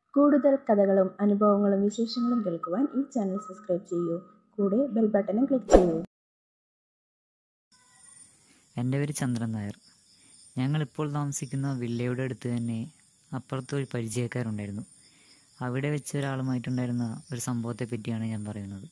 കൂടുതൽ കഥകളും അനുഭവങ്ങളും വിശേഷങ്ങളും കേൾക്കുവാൻ ഈ ചാനൽ സബ്സ്ക്രൈബ് ചെയ്യൂ കൂടെ ബെൽ ബട്ടണും ക്ലിക്ക് ചെയ്യൂ എൻ്റെ പേര് ചന്ദ്രൻ നായർ ഞങ്ങളിപ്പോൾ താമസിക്കുന്ന വില്ലയുടെ അടുത്ത് തന്നെ അപ്പുറത്ത് ഒരു പരിചയക്കാരുണ്ടായിരുന്നു അവിടെ വെച്ച് ഒരാളുമായിട്ടുണ്ടായിരുന്ന ഒരു സംഭവത്തെ പറ്റിയാണ് ഞാൻ പറയുന്നത്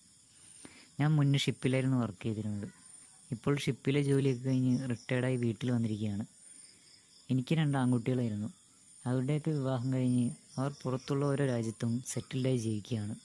ഞാൻ മുന്നേ ഷിപ്പിലായിരുന്നു വർക്ക് ചെയ്തിരുന്നത് ഇപ്പോൾ ഷിപ്പിലെ ജോലിയൊക്കെ കഴിഞ്ഞ് റിട്ടയർഡായി വീട്ടിൽ വന്നിരിക്കുകയാണ് എനിക്ക് രണ്ട് ആൺകുട്ടികളായിരുന്നു അവരുടെയൊക്കെ വിവാഹം കഴിഞ്ഞ് അവർ പുറത്തുള്ള ഓരോ രാജ്യത്തും സെറ്റിൽഡായി ജീവിക്കുകയാണ്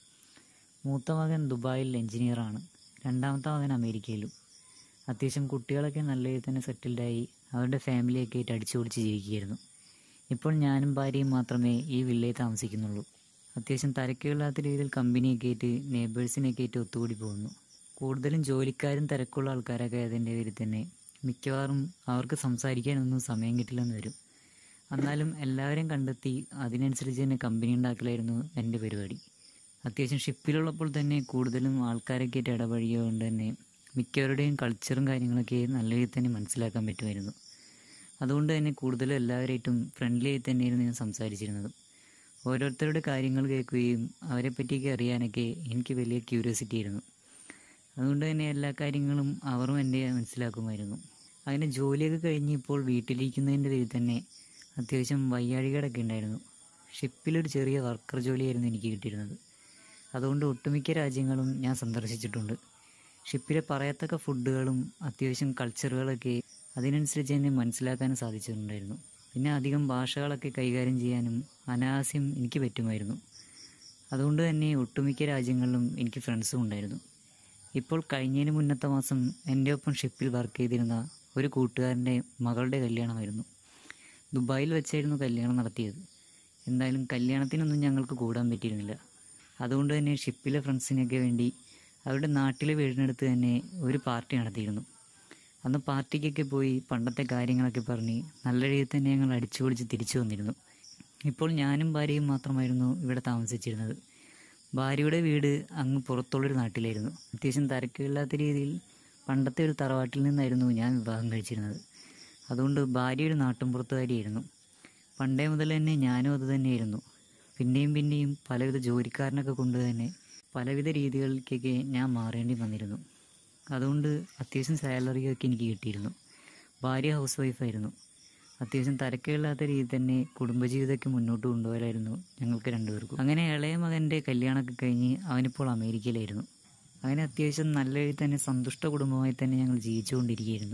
മൂത്ത മകൻ ദുബായിൽ എഞ്ചിനീയറാണ് രണ്ടാമത്തെ മകൻ അമേരിക്കയിലും അത്യാവശ്യം കുട്ടികളൊക്കെ നല്ല രീതിയിൽ തന്നെ സെറ്റിൽഡായി അവരുടെ ഫാമിലിയൊക്കെ ആയിട്ട് അടിച്ചു പൊളിച്ച് ജീവിക്കുകയായിരുന്നു ഇപ്പോൾ ഞാനും ഭാര്യയും മാത്രമേ ഈ വില്ലയിൽ താമസിക്കുന്നുള്ളൂ അത്യാവശ്യം തിരക്കില്ലാത്ത രീതിയിൽ കമ്പനിയൊക്കെ ആയിട്ട് നെയ്ബേഴ്സിനൊക്കെ ആയിട്ട് ഒത്തുകൂടി പോകുന്നു കൂടുതലും ജോലിക്കാരും തിരക്കുള്ള ആൾക്കാരൊക്കെ അതിൻ്റെ പേരിൽ തന്നെ മിക്കവാറും അവർക്ക് സംസാരിക്കാനൊന്നും സമയം കിട്ടില്ലെന്ന് വരും എന്നാലും എല്ലാവരെയും കണ്ടെത്തി അതിനനുസരിച്ച് തന്നെ കമ്പനി ഉണ്ടാക്കലായിരുന്നു എൻ്റെ പരിപാടി അത്യാവശ്യം ഷിപ്പിലുള്ളപ്പോൾ തന്നെ കൂടുതലും ആൾക്കാരൊക്കെ ആയിട്ട് ഇടപഴകിയതുകൊണ്ട് തന്നെ മിക്കവരുടെയും കൾച്ചറും കാര്യങ്ങളൊക്കെ നല്ല രീതിയിൽ തന്നെ മനസ്സിലാക്കാൻ പറ്റുമായിരുന്നു അതുകൊണ്ട് തന്നെ കൂടുതലും എല്ലാവരായിട്ടും ഫ്രണ്ട്ലി ആയി തന്നെയായിരുന്നു ഞാൻ സംസാരിച്ചിരുന്നത് ഓരോരുത്തരുടെ കാര്യങ്ങൾ കേൾക്കുകയും അവരെ പറ്റിയൊക്കെ അറിയാനൊക്കെ എനിക്ക് വലിയ ക്യൂരിയോസിറ്റി ആയിരുന്നു അതുകൊണ്ട് തന്നെ എല്ലാ കാര്യങ്ങളും അവരും എൻ്റെ മനസ്സിലാക്കുമായിരുന്നു അങ്ങനെ ജോലിയൊക്കെ കഴിഞ്ഞ് ഇപ്പോൾ വീട്ടിലിരിക്കുന്നതിൻ്റെ പേരിൽ തന്നെ അത്യാവശ്യം വയ്യാഴികളൊക്കെ ഉണ്ടായിരുന്നു ഷിപ്പിലൊരു ചെറിയ വർക്കർ ജോലിയായിരുന്നു എനിക്ക് കിട്ടിയിരുന്നത് അതുകൊണ്ട് ഒട്ടുമിക്ക രാജ്യങ്ങളും ഞാൻ സന്ദർശിച്ചിട്ടുണ്ട് ഷിപ്പിലെ പറയത്തക്ക ഫുഡുകളും അത്യാവശ്യം കൾച്ചറുകളൊക്കെ അതിനനുസരിച്ച് തന്നെ മനസ്സിലാക്കാനും സാധിച്ചിട്ടുണ്ടായിരുന്നു പിന്നെ അധികം ഭാഷകളൊക്കെ കൈകാര്യം ചെയ്യാനും അനായാസ്യം എനിക്ക് പറ്റുമായിരുന്നു അതുകൊണ്ട് തന്നെ ഒട്ടുമിക്ക രാജ്യങ്ങളിലും എനിക്ക് ഫ്രണ്ട്സും ഉണ്ടായിരുന്നു ഇപ്പോൾ കഴിഞ്ഞതിന് മുന്നത്തെ മാസം എൻ്റെ ഒപ്പം ഷിപ്പിൽ വർക്ക് ചെയ്തിരുന്ന ഒരു കൂട്ടുകാരൻ്റെ മകളുടെ കല്യാണമായിരുന്നു ദുബായിൽ വെച്ചായിരുന്നു കല്യാണം നടത്തിയത് എന്തായാലും കല്യാണത്തിനൊന്നും ഞങ്ങൾക്ക് കൂടാൻ പറ്റിയിരുന്നില്ല അതുകൊണ്ട് തന്നെ ഷിപ്പിലെ ഫ്രണ്ട്സിനൊക്കെ വേണ്ടി അവരുടെ നാട്ടിലെ വീടിനടുത്ത് തന്നെ ഒരു പാർട്ടി നടത്തിയിരുന്നു അന്ന് പാർട്ടിക്കൊക്കെ പോയി പണ്ടത്തെ കാര്യങ്ങളൊക്കെ പറഞ്ഞ് നല്ല രീതിയിൽ തന്നെ ഞങ്ങൾ അടിച്ചു പൊളിച്ച് തിരിച്ചു വന്നിരുന്നു ഇപ്പോൾ ഞാനും ഭാര്യയും മാത്രമായിരുന്നു ഇവിടെ താമസിച്ചിരുന്നത് ഭാര്യയുടെ വീട് അങ്ങ് പുറത്തുള്ളൊരു നാട്ടിലായിരുന്നു അത്യാവശ്യം തിരക്കില്ലാത്ത രീതിയിൽ പണ്ടത്തെ ഒരു തറവാട്ടിൽ നിന്നായിരുന്നു ഞാൻ വിവാഹം കഴിച്ചിരുന്നത് അതുകൊണ്ട് ഭാര്യ ഒരു നാട്ടിൻപുറത്തുകാരിയായിരുന്നു പണ്ടേ മുതൽ തന്നെ ഞാനും അത് തന്നെയായിരുന്നു പിന്നെയും പിന്നെയും പലവിധ ജോലിക്കാരനൊക്കെ കൊണ്ട് തന്നെ പലവിധ രീതികളിലേക്കൊക്കെ ഞാൻ മാറേണ്ടി വന്നിരുന്നു അതുകൊണ്ട് അത്യാവശ്യം സാലറിയൊക്കെ എനിക്ക് കിട്ടിയിരുന്നു ഭാര്യ ഹൗസ് വൈഫായിരുന്നു അത്യാവശ്യം തിരക്കില്ലാത്ത രീതിയിൽ തന്നെ കുടുംബജീവിതമൊക്കെ മുന്നോട്ട് കൊണ്ടുപോകലായിരുന്നു ഞങ്ങൾക്ക് രണ്ടുപേർക്കും അങ്ങനെ ഇളയ മകൻ്റെ കല്യാണമൊക്കെ കഴിഞ്ഞ് അവനിപ്പോൾ അമേരിക്കയിലായിരുന്നു അങ്ങനെ അത്യാവശ്യം നല്ല രീതിയിൽ തന്നെ സന്തുഷ്ട കുടുംബമായി തന്നെ ഞങ്ങൾ ജീവിച്ചുകൊണ്ടിരിക്കുകയായിരുന്നു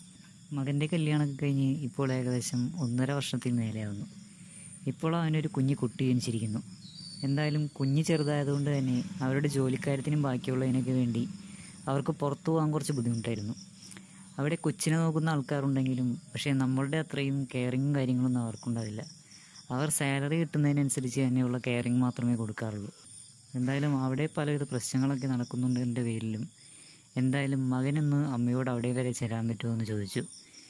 മകൻ്റെ കല്യാണമൊക്കെ കഴിഞ്ഞ് ഇപ്പോൾ ഏകദേശം ഒന്നര വർഷത്തിൽ മേലെയാവുന്നു ഇപ്പോൾ അവനൊരു കുഞ്ഞു കുട്ടി ജനിച്ചിരിക്കുന്നു എന്തായാലും കുഞ്ഞ് ചെറുതായതുകൊണ്ട് തന്നെ അവരുടെ ജോലിക്കാര്യത്തിനും ബാക്കിയുള്ളതിനൊക്കെ വേണ്ടി അവർക്ക് പുറത്തു പോകാൻ കുറച്ച് ബുദ്ധിമുട്ടായിരുന്നു അവിടെ കൊച്ചിനെ നോക്കുന്ന ആൾക്കാരുണ്ടെങ്കിലും പക്ഷേ നമ്മളുടെ അത്രയും കെയറിങ്ങും കാര്യങ്ങളൊന്നും അവർക്കുണ്ടാവില്ല അവർ സാലറി കിട്ടുന്നതിനനുസരിച്ച് തന്നെയുള്ള കെയറിങ് മാത്രമേ കൊടുക്കാറുള്ളൂ എന്തായാലും അവിടെ പലവിധ പ്രശ്നങ്ങളൊക്കെ നടക്കുന്നുണ്ടതിൻ്റെ പേരിലും എന്തായാലും മകനൊന്ന് അമ്മയോട് അവിടെ വരെ ചെല്ലാൻ പറ്റുമോ എന്ന് ചോദിച്ചു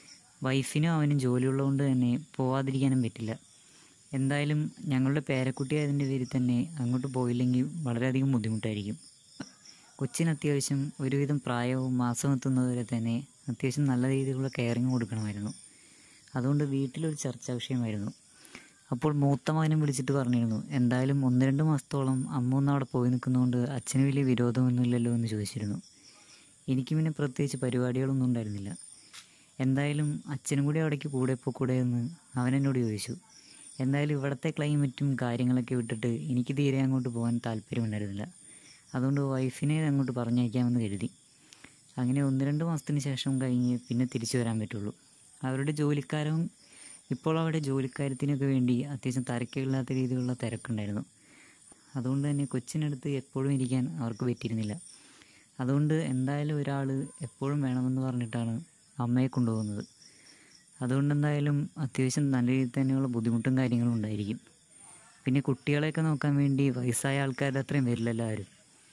വൈഫിനും അവനും ജോലിയുള്ളതുകൊണ്ട് തന്നെ പോവാതിരിക്കാനും പറ്റില്ല എന്തായാലും ഞങ്ങളുടെ പേരക്കുട്ടിയായതിൻ്റെ പേരിൽ തന്നെ അങ്ങോട്ട് പോയില്ലെങ്കിൽ വളരെയധികം ബുദ്ധിമുട്ടായിരിക്കും കൊച്ചിന് അത്യാവശ്യം ഒരുവിധം പ്രായവും മാസം എത്തുന്നതുവരെ തന്നെ അത്യാവശ്യം നല്ല രീതിയിലുള്ള കെയറിങ് കൊടുക്കണമായിരുന്നു അതുകൊണ്ട് വീട്ടിലൊരു ചർച്ചാ വിഷയമായിരുന്നു അപ്പോൾ മൂത്ത മകനും വിളിച്ചിട്ട് പറഞ്ഞിരുന്നു എന്തായാലും ഒന്ന് രണ്ട് മാസത്തോളം അമ്മ ഒന്ന് അവിടെ പോയി നിൽക്കുന്നതുകൊണ്ട് അച്ഛന് വലിയ വിരോധമൊന്നുമില്ലല്ലോ എന്ന് ചോദിച്ചിരുന്നു എനിക്ക് പിന്നെ പ്രത്യേകിച്ച് പരിപാടികളൊന്നും ഉണ്ടായിരുന്നില്ല എന്തായാലും അച്ഛനും കൂടി അവിടേക്ക് കൂടെ പോക്കൂടെ എന്ന് അവൻ എന്നോട് ചോദിച്ചു എന്തായാലും ഇവിടുത്തെ ക്ലൈമറ്റും കാര്യങ്ങളൊക്കെ വിട്ടിട്ട് എനിക്ക് തീരെ അങ്ങോട്ട് പോകാൻ താല്പര്യമുണ്ടായിരുന്നില്ല അതുകൊണ്ട് വൈഫിനെ അങ്ങോട്ട് പറഞ്ഞയക്കാമെന്ന് കരുതി അങ്ങനെ ഒന്ന് രണ്ട് മാസത്തിന് ശേഷം കഴിഞ്ഞ് പിന്നെ തിരിച്ചു വരാൻ പറ്റുള്ളൂ അവരുടെ ജോലിക്കാരും ഇപ്പോൾ അവിടെ ജോലിക്കാര്യത്തിനൊക്കെ വേണ്ടി അത്യാവശ്യം തിരക്കില്ലാത്ത രീതിയിലുള്ള തിരക്കുണ്ടായിരുന്നു അതുകൊണ്ട് തന്നെ കൊച്ചിനടുത്ത് എപ്പോഴും ഇരിക്കാൻ അവർക്ക് പറ്റിയിരുന്നില്ല അതുകൊണ്ട് എന്തായാലും ഒരാൾ എപ്പോഴും വേണമെന്ന് പറഞ്ഞിട്ടാണ് അമ്മയെ കൊണ്ടുപോകുന്നത് അതുകൊണ്ട് എന്തായാലും അത്യാവശ്യം നല്ല രീതിയിൽ തന്നെയുള്ള ബുദ്ധിമുട്ടും കാര്യങ്ങളും ഉണ്ടായിരിക്കും പിന്നെ കുട്ടികളെയൊക്കെ നോക്കാൻ വേണ്ടി വയസ്സായ ആൾക്കാരുടെ അത്രയും വരില്ലല്ലോ ആരും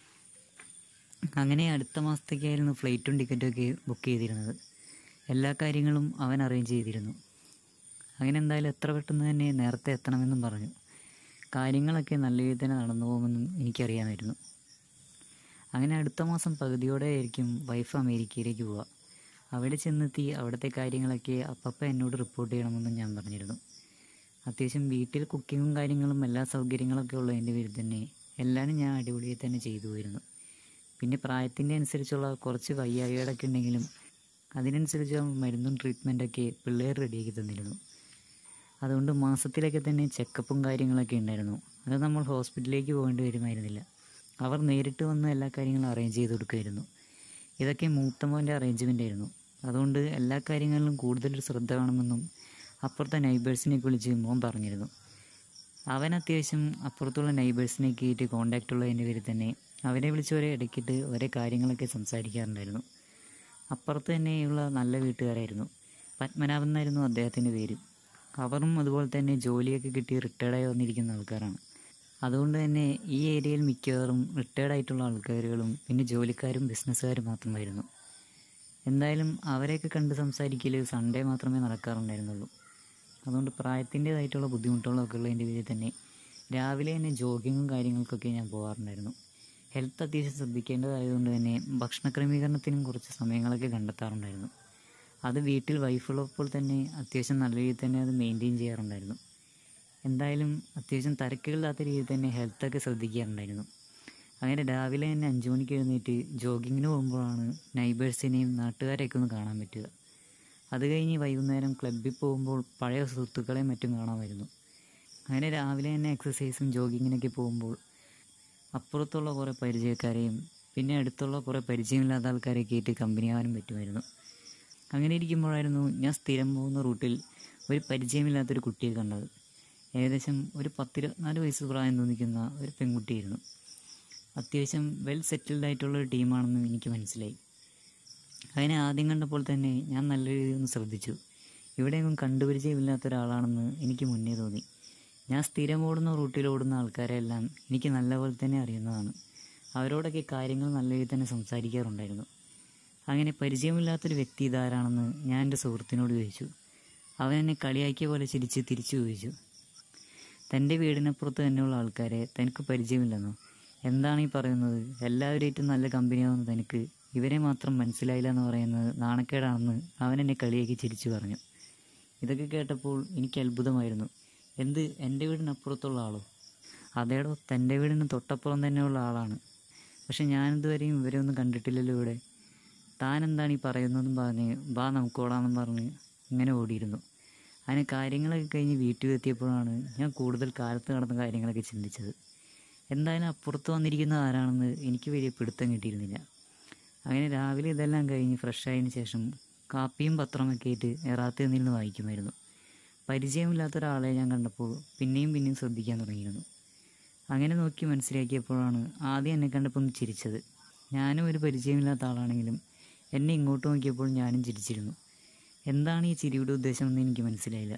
അങ്ങനെ അടുത്ത മാസത്തേക്കായിരുന്നു ഫ്ലൈറ്റും ടിക്കറ്റും ഒക്കെ ബുക്ക് ചെയ്തിരുന്നത് എല്ലാ കാര്യങ്ങളും അവൻ അറേഞ്ച് ചെയ്തിരുന്നു അങ്ങനെ എന്തായാലും എത്ര പെട്ടെന്ന് തന്നെ നേരത്തെ എത്തണമെന്നും പറഞ്ഞു കാര്യങ്ങളൊക്കെ നല്ല രീതിയിൽ തന്നെ നടന്നു പോകുമെന്നും എനിക്കറിയാമായിരുന്നു അങ്ങനെ അടുത്ത മാസം പകുതിയോടെ ആയിരിക്കും വൈഫ് അമേരിക്കയിലേക്ക് പോവുക അവിടെ ചെന്നെത്തി അവിടുത്തെ കാര്യങ്ങളൊക്കെ അപ്പപ്പം എന്നോട് റിപ്പോർട്ട് ചെയ്യണമെന്നും ഞാൻ പറഞ്ഞിരുന്നു അത്യാവശ്യം വീട്ടിൽ കുക്കിങ്ങും കാര്യങ്ങളും എല്ലാ സൗകര്യങ്ങളൊക്കെ ഉള്ളതിൻ്റെ പേരിൽ തന്നെ എല്ലാവരും ഞാൻ അടിപൊളിയായി തന്നെ ചെയ്തു പോയിരുന്നു പിന്നെ പ്രായത്തിൻ്റെ അനുസരിച്ചുള്ള കുറച്ച് വയ്യാഴികളൊക്കെ ഉണ്ടെങ്കിലും അതിനനുസരിച്ച് മരുന്നും ട്രീറ്റ്മെൻറ്റൊക്കെ പിള്ളേർ റെഡിയാക്കി തന്നിരുന്നു അതുകൊണ്ട് മാസത്തിലൊക്കെ തന്നെ ചെക്കപ്പും കാര്യങ്ങളൊക്കെ ഉണ്ടായിരുന്നു അത് നമ്മൾ ഹോസ്പിറ്റലിലേക്ക് പോകേണ്ടി വരുമായിരുന്നില്ല അവർ നേരിട്ട് വന്ന് എല്ലാ കാര്യങ്ങളും അറേഞ്ച് ചെയ്ത് കൊടുക്കുമായിരുന്നു ഇതൊക്കെ മൂത്തമോൻ്റെ അറേഞ്ച്മെൻ്റ് ആയിരുന്നു അതുകൊണ്ട് എല്ലാ കാര്യങ്ങളിലും കൂടുതൽ ശ്രദ്ധ വേണമെന്നും അപ്പുറത്തെ നൈബേഴ്സിനെ വിളിച്ച് മോൻ പറഞ്ഞിരുന്നു അവൻ അത്യാവശ്യം അപ്പുറത്തുള്ള നൈബേഴ്സിനെയൊക്കെ ആയിട്ട് കോണ്ടാക്റ്റ് ഉള്ളതിൻ്റെ പേരിൽ തന്നെ അവരെ വിളിച്ച് ഒരേ ഇടയ്ക്കിട്ട് ഒരേ കാര്യങ്ങളൊക്കെ സംസാരിക്കാറുണ്ടായിരുന്നു അപ്പുറത്ത് തന്നെയുള്ള നല്ല വീട്ടുകാരായിരുന്നു പത്മനാഭൻ എന്നായിരുന്നു അദ്ദേഹത്തിൻ്റെ പേര് അവരും അതുപോലെ തന്നെ ജോലിയൊക്കെ കിട്ടി റിട്ടയർഡായി വന്നിരിക്കുന്ന ആൾക്കാരാണ് അതുകൊണ്ട് തന്നെ ഈ ഏരിയയിൽ മിക്കവാറും റിട്ടയർഡ് ആയിട്ടുള്ള ആൾക്കാരുകളും പിന്നെ ജോലിക്കാരും ബിസിനസ്സുകാരും മാത്രമായിരുന്നു എന്തായാലും അവരെയൊക്കെ കണ്ട് സംസാരിക്കൽ സൺഡേ മാത്രമേ നടക്കാറുണ്ടായിരുന്നുള്ളൂ അതുകൊണ്ട് പ്രായത്തിൻ്റേതായിട്ടുള്ള ബുദ്ധിമുട്ടുകളൊക്കെ ഉള്ളതിൻ്റെ പേരിൽ തന്നെ രാവിലെ തന്നെ ജോഗിങ്ങും കാര്യങ്ങൾക്കൊക്കെ ഞാൻ പോകാറുണ്ടായിരുന്നു ഹെൽത്ത് അത്യാവശ്യം ശ്രദ്ധിക്കേണ്ടതായതുകൊണ്ട് തന്നെ ഭക്ഷണ ക്രമീകരണത്തിനും കുറച്ച് സമയങ്ങളൊക്കെ കണ്ടെത്താറുണ്ടായിരുന്നു അത് വീട്ടിൽ വൈഫുള്ളപ്പോൾ തന്നെ അത്യാവശ്യം നല്ല രീതിയിൽ തന്നെ അത് മെയിൻറ്റെയിൻ ചെയ്യാറുണ്ടായിരുന്നു എന്തായാലും അത്യാവശ്യം തിരക്കുകളില്ലാത്ത രീതിയിൽ തന്നെ ഹെൽത്തൊക്കെ ശ്രദ്ധിക്കാറുണ്ടായിരുന്നു അങ്ങനെ രാവിലെ തന്നെ അഞ്ച് മണിക്ക് എഴുന്നേറ്റ് ജോഗിങ്ങിന് പോകുമ്പോഴാണ് നൈബേഴ്സിനെയും നാട്ടുകാരെയൊക്കെ ഒന്ന് കാണാൻ പറ്റുക അത് കഴിഞ്ഞ് വൈകുന്നേരം ക്ലബ്ബിൽ പോകുമ്പോൾ പഴയ സുഹൃത്തുക്കളെയും മറ്റും കാണാമായിരുന്നു അങ്ങനെ രാവിലെ തന്നെ എക്സസൈസും ജോഗിങ്ങിനൊക്കെ പോകുമ്പോൾ അപ്പുറത്തുള്ള കുറേ പരിചയക്കാരെയും പിന്നെ അടുത്തുള്ള കുറേ പരിചയമില്ലാത്ത ആൾക്കാരെയൊക്കെ ആയിട്ട് കമ്പനിയാവാനും പറ്റുമായിരുന്നു അങ്ങനെ ഇരിക്കുമ്പോഴായിരുന്നു ഞാൻ സ്ഥിരം പോകുന്ന റൂട്ടിൽ ഒരു പരിചയമില്ലാത്തൊരു കുട്ടിയെ കണ്ടത് ഏകദേശം ഒരു പത്തിരുപത്തിനാല് വയസ്സ് പ്രായം തോന്നിക്കുന്ന ഒരു പെൺകുട്ടിയായിരുന്നു അത്യാവശ്യം വെൽ സെറ്റിൽഡ് ആയിട്ടുള്ള ഒരു ടീമാണെന്ന് എനിക്ക് മനസ്സിലായി അതിനെ ആദ്യം കണ്ടപ്പോൾ തന്നെ ഞാൻ നല്ല രീതിയിൽ ഒന്ന് ശ്രദ്ധിച്ചു ഇവിടെയൊന്നും കണ്ടുപരിചയമില്ലാത്ത ഒരാളാണെന്ന് എനിക്ക് മുന്നേ തോന്നി ഞാൻ സ്ഥിരം ഓടുന്ന റൂട്ടിൽ ഓടുന്ന ആൾക്കാരെല്ലാം എനിക്ക് നല്ലപോലെ തന്നെ അറിയുന്നതാണ് അവരോടൊക്കെ കാര്യങ്ങൾ നല്ല രീതിയിൽ തന്നെ സംസാരിക്കാറുണ്ടായിരുന്നു അങ്ങനെ പരിചയമില്ലാത്തൊരു വ്യക്തി ഇതാരാണെന്ന് ഞാൻ എൻ്റെ സുഹൃത്തിനോട് ചോദിച്ചു അവൻ എന്നെ കളിയാക്കിയ പോലെ ചിരിച്ച് തിരിച്ചു ചോദിച്ചു തൻ്റെ വീടിനപ്പുറത്ത് തന്നെയുള്ള ആൾക്കാരെ തനിക്ക് പരിചയമില്ലെന്നോ എന്താണ് ഈ പറയുന്നത് എല്ലാവരുമായിട്ടും നല്ല കമ്പനിയാവുന്ന തനിക്ക് ഇവരെ മാത്രം മനസ്സിലായില്ല എന്ന് പറയുന്നത് നാണക്കേടാണെന്ന് അവൻ എന്നെ കളിയാക്കി ചിരിച്ചു പറഞ്ഞു ഇതൊക്കെ കേട്ടപ്പോൾ എനിക്ക് അത്ഭുതമായിരുന്നു എന്ത് എൻ്റെ വീടിനപ്പുറത്തുള്ള ആളോ അതേടോ തൻ്റെ വീടിന് തൊട്ടപ്പുറം തന്നെയുള്ള ആളാണ് പക്ഷെ ഞാനിതുവരെയും ഇവരെ ഒന്നും കണ്ടിട്ടില്ലല്ലോ ഇവിടെ താൻ എന്താണ് ഈ പറയുന്നതെന്നും പറഞ്ഞ് ബാ നമുക്ക് ഓടാമെന്നും പറഞ്ഞ് ഇങ്ങനെ ഓടിയിരുന്നു അതിന് കാര്യങ്ങളൊക്കെ കഴിഞ്ഞ് വീട്ടിലെത്തിയപ്പോഴാണ് ഞാൻ കൂടുതൽ കാലത്ത് നടന്ന കാര്യങ്ങളൊക്കെ ചിന്തിച്ചത് എന്തായാലും അപ്പുറത്ത് വന്നിരിക്കുന്നത് ആരാണെന്ന് എനിക്ക് വലിയ പിടുത്തം കിട്ടിയിരുന്നില്ല അങ്ങനെ രാവിലെ ഇതെല്ലാം കഴിഞ്ഞ് ഫ്രഷ് ആയതിനു ശേഷം കാപ്പിയും പത്രമൊക്കെ ആയിട്ട് എറാത്തിൽ നിന്ന് വായിക്കുമായിരുന്നു പരിചയമില്ലാത്ത ഒരാളെ ഞാൻ കണ്ടപ്പോൾ പിന്നെയും പിന്നെയും ശ്രദ്ധിക്കാൻ തുടങ്ങിയിരുന്നു അങ്ങനെ നോക്കി മനസ്സിലാക്കിയപ്പോഴാണ് ആദ്യം എന്നെ കണ്ടപ്പോൾ ഒന്ന് ചിരിച്ചത് ഞാനും ഒരു പരിചയമില്ലാത്ത ആളാണെങ്കിലും എന്നെ ഇങ്ങോട്ട് നോക്കിയപ്പോൾ ഞാനും ചിരിച്ചിരുന്നു എന്താണ് ഈ ചിരിയുടെ ഉദ്ദേശം എന്ന് എനിക്ക് മനസ്സിലായില്ല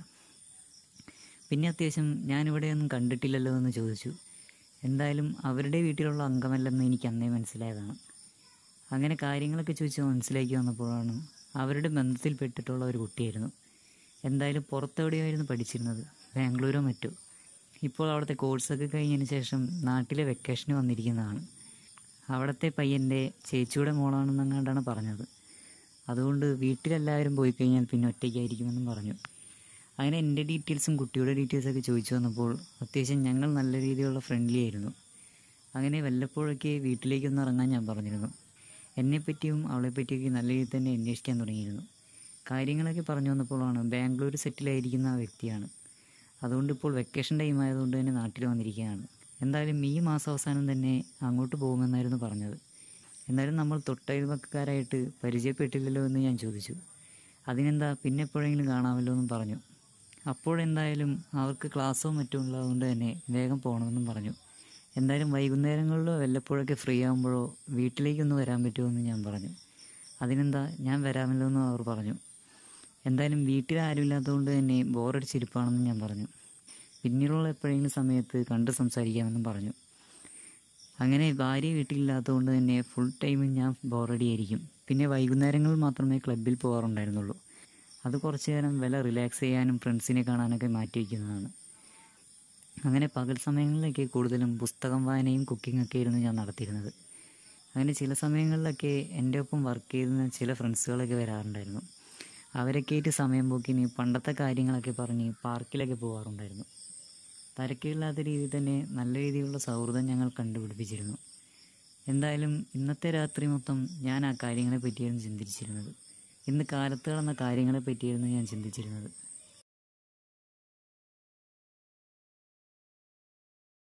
പിന്നെ അത്യാവശ്യം ഞാനിവിടെ ഒന്നും കണ്ടിട്ടില്ലല്ലോ എന്ന് ചോദിച്ചു എന്തായാലും അവരുടെ വീട്ടിലുള്ള അംഗമല്ലെന്ന് എനിക്ക് അന്നേ മനസ്സിലായതാണ് അങ്ങനെ കാര്യങ്ങളൊക്കെ ചോദിച്ച് മനസ്സിലാക്കി വന്നപ്പോഴാണ് അവരുടെ ബന്ധത്തിൽപ്പെട്ടിട്ടുള്ള ഒരു കുട്ടിയായിരുന്നു എന്തായാലും പുറത്തെവിടെയായിരുന്നു പഠിച്ചിരുന്നത് ബാംഗ്ലൂരോ മറ്റോ ഇപ്പോൾ അവിടുത്തെ കോഴ്സൊക്കെ കഴിഞ്ഞതിന് ശേഷം നാട്ടിലെ വെക്കേഷന് വന്നിരിക്കുന്നതാണ് അവിടുത്തെ പയ്യൻ്റെ ചേച്ചിയുടെ മോളാണെന്നങ്ങാണ്ടാണ് പറഞ്ഞത് അതുകൊണ്ട് വീട്ടിലെല്ലാവരും പോയി കഴിഞ്ഞാൽ പിന്നെ ഒറ്റയ്ക്കായിരിക്കുമെന്നും പറഞ്ഞു അങ്ങനെ എൻ്റെ ഡീറ്റെയിൽസും കുട്ടിയുടെ ഡീറ്റെയിൽസൊക്കെ ചോദിച്ചു വന്നപ്പോൾ അത്യാവശ്യം ഞങ്ങൾ നല്ല രീതിയിലുള്ള ഫ്രണ്ട്ലി ആയിരുന്നു അങ്ങനെ വല്ലപ്പോഴൊക്കെ വീട്ടിലേക്കൊന്ന് ഇറങ്ങാൻ ഞാൻ പറഞ്ഞിരുന്നു എന്നെപ്പറ്റിയും അവളെപ്പറ്റിയൊക്കെ നല്ല രീതിയിൽ തന്നെ അന്വേഷിക്കാൻ തുടങ്ങിയിരുന്നു കാര്യങ്ങളൊക്കെ പറഞ്ഞു വന്നപ്പോഴാണ് ബാംഗ്ലൂർ സെറ്റിലായിരിക്കുന്ന ആ വ്യക്തിയാണ് അതുകൊണ്ട് ഇപ്പോൾ വെക്കേഷൻ ടൈം ആയതുകൊണ്ട് തന്നെ നാട്ടിൽ വന്നിരിക്കുകയാണ് എന്തായാലും ഈ മാസം അവസാനം തന്നെ അങ്ങോട്ട് പോകുമെന്നായിരുന്നു പറഞ്ഞത് എന്നാലും നമ്മൾ തൊട്ടയൽവക്കാരായിട്ട് പരിചയപ്പെട്ടില്ലല്ലോ എന്ന് ഞാൻ ചോദിച്ചു അതിനെന്താ പിന്നെ എപ്പോഴെങ്കിലും കാണാമല്ലോ എന്നും പറഞ്ഞു അപ്പോഴെന്തായാലും അവർക്ക് ക്ലാസ്സോ മറ്റും ഉള്ളതുകൊണ്ട് തന്നെ വേഗം പോകണമെന്നും പറഞ്ഞു എന്തായാലും വൈകുന്നേരങ്ങളിലോ വല്ലപ്പോഴൊക്കെ ഫ്രീ ആകുമ്പോഴോ വീട്ടിലേക്കൊന്ന് വരാൻ പറ്റുമോ എന്ന് ഞാൻ പറഞ്ഞു അതിനെന്താ ഞാൻ വരാമല്ലോ എന്ന് അവർ പറഞ്ഞു എന്തായാലും വീട്ടിൽ ആരുമില്ലാത്തതുകൊണ്ട് തന്നെ ബോറടിച്ചിരിപ്പാണെന്ന് ഞാൻ പറഞ്ഞു പിന്നീടുള്ള എപ്പോഴെങ്കിലും സമയത്ത് കണ്ട് സംസാരിക്കാമെന്നും പറഞ്ഞു അങ്ങനെ ഭാര്യ വീട്ടിലില്ലാത്തതുകൊണ്ട് തന്നെ ഫുൾ ടൈമും ഞാൻ ബോറടി ആയിരിക്കും പിന്നെ വൈകുന്നേരങ്ങളിൽ മാത്രമേ ക്ലബ്ബിൽ പോകാറുണ്ടായിരുന്നുള്ളൂ അത് കുറച്ച് നേരം വില റിലാക്സ് ചെയ്യാനും ഫ്രണ്ട്സിനെ കാണാനൊക്കെ മാറ്റി വയ്ക്കുന്നതാണ് അങ്ങനെ പകൽ സമയങ്ങളിലൊക്കെ കൂടുതലും പുസ്തകം വായനയും കുക്കിംഗ് ഒക്കെ ആയിരുന്നു ഞാൻ നടത്തിയിരുന്നത് അങ്ങനെ ചില സമയങ്ങളിലൊക്കെ എൻ്റെ ഒപ്പം വർക്ക് ചെയ്യുന്ന ചില ഫ്രണ്ട്സുകളൊക്കെ വരാറുണ്ടായിരുന്നു അവരൊക്കെയായിട്ട് സമയം പോക്കിന് പണ്ടത്തെ കാര്യങ്ങളൊക്കെ പറഞ്ഞ് പാർക്കിലൊക്കെ പോകാറുണ്ടായിരുന്നു തരക്കേടില്ലാത്ത രീതിയിൽ തന്നെ നല്ല രീതിയിലുള്ള സൗഹൃദം ഞങ്ങൾ കണ്ടുപിടിപ്പിച്ചിരുന്നു എന്തായാലും ഇന്നത്തെ രാത്രി മൊത്തം ഞാൻ ആ കാര്യങ്ങളെ പറ്റിയായിരുന്നു ചിന്തിച്ചിരുന്നത് ഇന്ന് കാലത്ത് നടന്ന കാര്യങ്ങളെ പറ്റിയായിരുന്നു ഞാൻ ചിന്തിച്ചിരുന്നത്